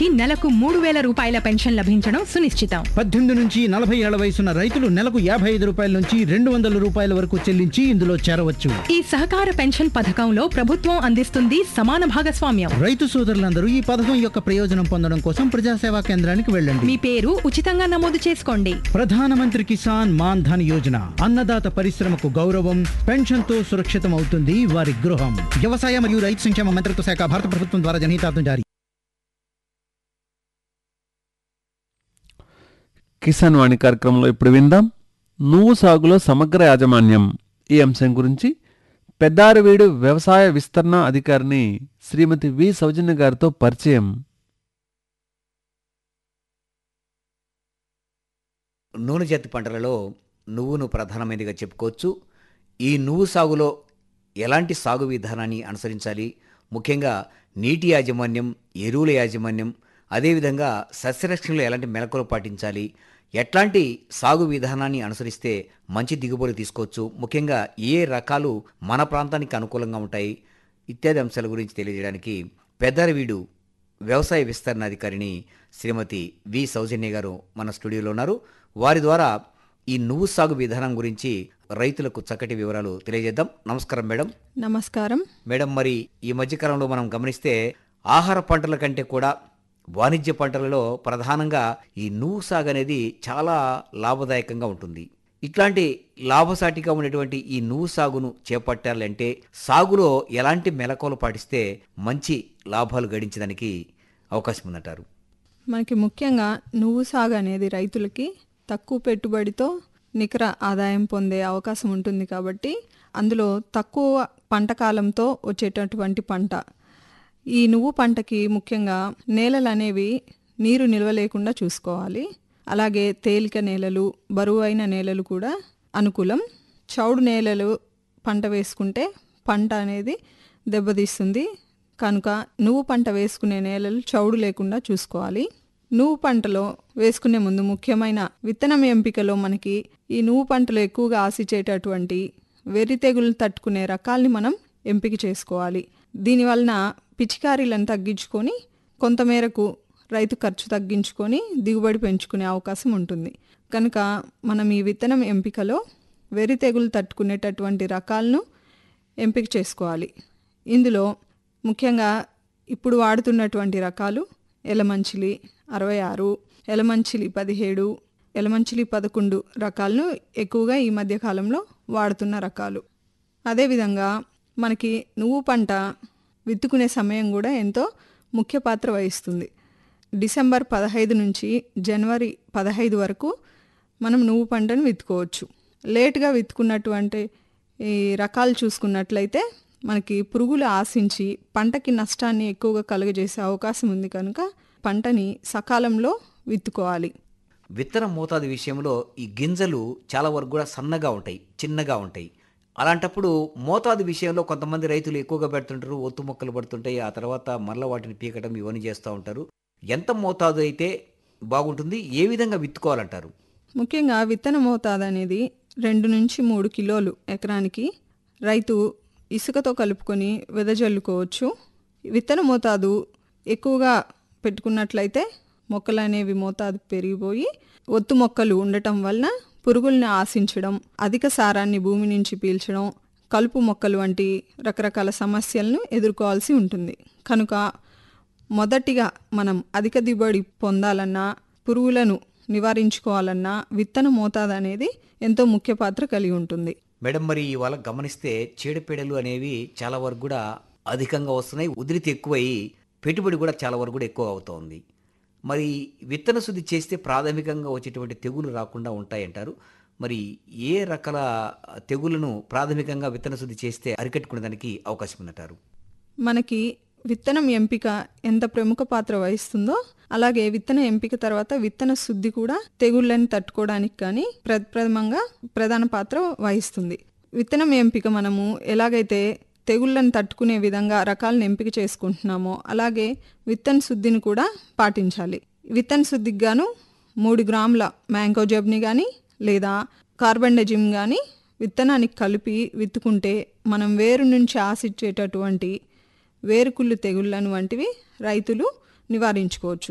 నుంచి నెలకు మూడు వేల రూపాయల పెన్షన్ లభించడం సునిశ్చితం పద్దెనిమిది నుంచి నలభై ఏళ్ల వయసున్న రైతులు నెలకు యాభై ఐదు రూపాయల నుంచి రెండు వందల రూపాయల వరకు చెల్లించి ఇందులో చేరవచ్చు ఈ సహకార పెన్షన్ పథకంలో ప్రభుత్వం అందిస్తుంది సమాన భాగస్వామ్యం రైతు సోదరులందరూ ఈ పథకం యొక్క ప్రయోజనం పొందడం కోసం ప్రజాసేవా కేంద్రానికి వెళ్ళండి మీ పేరు ఉచితంగా నమోదు చేసుకోండి ప్రధానమంత్రి కిసాన్ మాన్ ధన్ యోజన అన్నదాత పరిశ్రమకు గౌరవం పెన్షన్ తో సురక్షితం అవుతుంది వారి గృహం వ్యవసాయ మరియు రైతు సంక్షేమ మంత్రిత్వ శాఖ భారత ప్రభుత్వం ద్వారా జనహితార్థం జారీ కిసాన్ వాణి కార్యక్రమంలో ఇప్పుడు విందాం నువ్వు సాగులో సమగ్ర యాజమాన్యం ఈ అంశం గురించి పెద్దారవీడు వ్యవసాయ విస్తరణ అధికారిని శ్రీమతి వి సౌజన్య గారితో పరిచయం నూనె జాతి పంటలలో నువ్వును ప్రధానమైనదిగా చెప్పుకోవచ్చు ఈ నువ్వు సాగులో ఎలాంటి సాగు విధానాన్ని అనుసరించాలి ముఖ్యంగా నీటి యాజమాన్యం ఎరువుల యాజమాన్యం అదేవిధంగా సస్యరక్షణలో ఎలాంటి మెలకువలు పాటించాలి ఎట్లాంటి సాగు విధానాన్ని అనుసరిస్తే మంచి దిగుబడి తీసుకోవచ్చు ముఖ్యంగా ఏ రకాలు మన ప్రాంతానికి అనుకూలంగా ఉంటాయి ఇత్యాది అంశాల గురించి తెలియజేయడానికి పెద్దరవీడు వ్యవసాయ విస్తరణ అధికారిని శ్రీమతి వి సౌజన్య గారు మన స్టూడియోలో ఉన్నారు వారి ద్వారా ఈ నువ్వు సాగు విధానం గురించి రైతులకు చక్కటి వివరాలు తెలియజేద్దాం నమస్కారం మేడం నమస్కారం మేడం మరి ఈ మధ్యకాలంలో మనం గమనిస్తే ఆహార పంటల కంటే కూడా వాణిజ్య పంటలలో ప్రధానంగా ఈ నువ్వు సాగు అనేది చాలా లాభదాయకంగా ఉంటుంది ఇట్లాంటి లాభసాటిగా ఉన్నటువంటి ఈ నువ్వు సాగును చేపట్టాలంటే సాగులో ఎలాంటి మెలకువలు పాటిస్తే మంచి లాభాలు గడించడానికి అవకాశం ఉందంటారు మనకి ముఖ్యంగా నువ్వు సాగు అనేది రైతులకి తక్కువ పెట్టుబడితో నికర ఆదాయం పొందే అవకాశం ఉంటుంది కాబట్టి అందులో తక్కువ పంట కాలంతో వచ్చేటటువంటి పంట ఈ నువ్వు పంటకి ముఖ్యంగా నేలలు అనేవి నీరు నిల్వ లేకుండా చూసుకోవాలి అలాగే తేలిక నేలలు బరువైన నేలలు కూడా అనుకూలం చౌడు నేలలు పంట వేసుకుంటే పంట అనేది దెబ్బతీస్తుంది కనుక నువ్వు పంట వేసుకునే నేలలు చౌడు లేకుండా చూసుకోవాలి నువ్వు పంటలో వేసుకునే ముందు ముఖ్యమైన విత్తనం ఎంపికలో మనకి ఈ నువ్వు పంటలో ఎక్కువగా ఆశించేటటువంటి వెర్రి తెగులు తట్టుకునే రకాల్ని మనం ఎంపిక చేసుకోవాలి దీనివలన పిచికారీలను తగ్గించుకొని కొంతమేరకు రైతు ఖర్చు తగ్గించుకొని దిగుబడి పెంచుకునే అవకాశం ఉంటుంది కనుక మనం ఈ విత్తనం ఎంపికలో వెర్రి తెగులు తట్టుకునేటటువంటి రకాలను ఎంపిక చేసుకోవాలి ఇందులో ముఖ్యంగా ఇప్పుడు వాడుతున్నటువంటి రకాలు ఎలమంచిలి అరవై ఆరు ఎలమంచిలి పదిహేడు ఎలమంచిలి పదకొండు రకాలను ఎక్కువగా ఈ మధ్య కాలంలో వాడుతున్న రకాలు అదేవిధంగా మనకి నువ్వు పంట విత్తుకునే సమయం కూడా ఎంతో ముఖ్య పాత్ర వహిస్తుంది డిసెంబర్ పదహైదు నుంచి జనవరి పదహైదు వరకు మనం నువ్వు పంటను విత్తుకోవచ్చు లేట్గా విత్తుకున్నటువంటి ఈ రకాలు చూసుకున్నట్లయితే మనకి పురుగులు ఆశించి పంటకి నష్టాన్ని ఎక్కువగా కలుగజేసే అవకాశం ఉంది కనుక పంటని సకాలంలో విత్తుకోవాలి విత్తనం మోతాదు విషయంలో ఈ గింజలు చాలా వరకు కూడా సన్నగా ఉంటాయి చిన్నగా ఉంటాయి అలాంటప్పుడు మోతాదు విషయంలో కొంతమంది రైతులు ఎక్కువగా పెడుతుంటారు ఒత్తు మొక్కలు పడుతుంటాయి ఆ తర్వాత మరల వాటిని పీకడం ఇవన్నీ చేస్తూ ఉంటారు ఎంత మోతాదు అయితే బాగుంటుంది ఏ విధంగా విత్తుకోవాలంటారు ముఖ్యంగా విత్తన మోతాదు అనేది రెండు నుంచి మూడు కిలోలు ఎకరానికి రైతు ఇసుకతో కలుపుకొని వెదజల్లుకోవచ్చు విత్తన మోతాదు ఎక్కువగా పెట్టుకున్నట్లయితే మొక్కలు అనేవి మోతాదు పెరిగిపోయి ఒత్తు మొక్కలు ఉండటం వలన పురుగుల్ని ఆశించడం అధిక సారాన్ని భూమి నుంచి పీల్చడం కలుపు మొక్కలు వంటి రకరకాల సమస్యలను ఎదుర్కోవాల్సి ఉంటుంది కనుక మొదటిగా మనం అధిక దిగుబడి పొందాలన్నా పురుగులను నివారించుకోవాలన్నా విత్తన మోతాదు అనేది ఎంతో ముఖ్య పాత్ర కలిగి ఉంటుంది మేడం మరి ఇవాళ గమనిస్తే చీడపీడలు అనేవి చాలా వరకు కూడా అధికంగా వస్తున్నాయి ఉధృతి ఎక్కువై పెట్టుబడి కూడా చాలా వరకు కూడా ఎక్కువ అవుతోంది మరి విత్తన శుద్ధి చేస్తే ప్రాథమికంగా వచ్చేటువంటి తెగులు రాకుండా ఉంటాయంటారు మరి ఏ రకాల తెగులను ప్రాథమికంగా విత్తన శుద్ధి చేస్తే అరికట్టుకునేదానికి అవకాశం ఉందంటారు మనకి విత్తనం ఎంపిక ఎంత ప్రముఖ పాత్ర వహిస్తుందో అలాగే విత్తన ఎంపిక తర్వాత విత్తన శుద్ధి కూడా తెగుళ్ళని తట్టుకోవడానికి కానీ ప్రప్రథమంగా ప్రధాన పాత్ర వహిస్తుంది విత్తనం ఎంపిక మనము ఎలాగైతే తెగుళ్ళని తట్టుకునే విధంగా రకాలను ఎంపిక చేసుకుంటున్నామో అలాగే విత్తన శుద్ధిని కూడా పాటించాలి విత్తన శుద్ధికి గాను మూడు గ్రాముల మ్యాంగో జబ్ని కానీ లేదా కార్బన్ డజిమ్ కానీ విత్తనానికి కలిపి విత్తుకుంటే మనం వేరు నుంచి ఆశించేటటువంటి వేరుకుళ్ళు తెగుళ్ళను వంటివి రైతులు నివారించుకోవచ్చు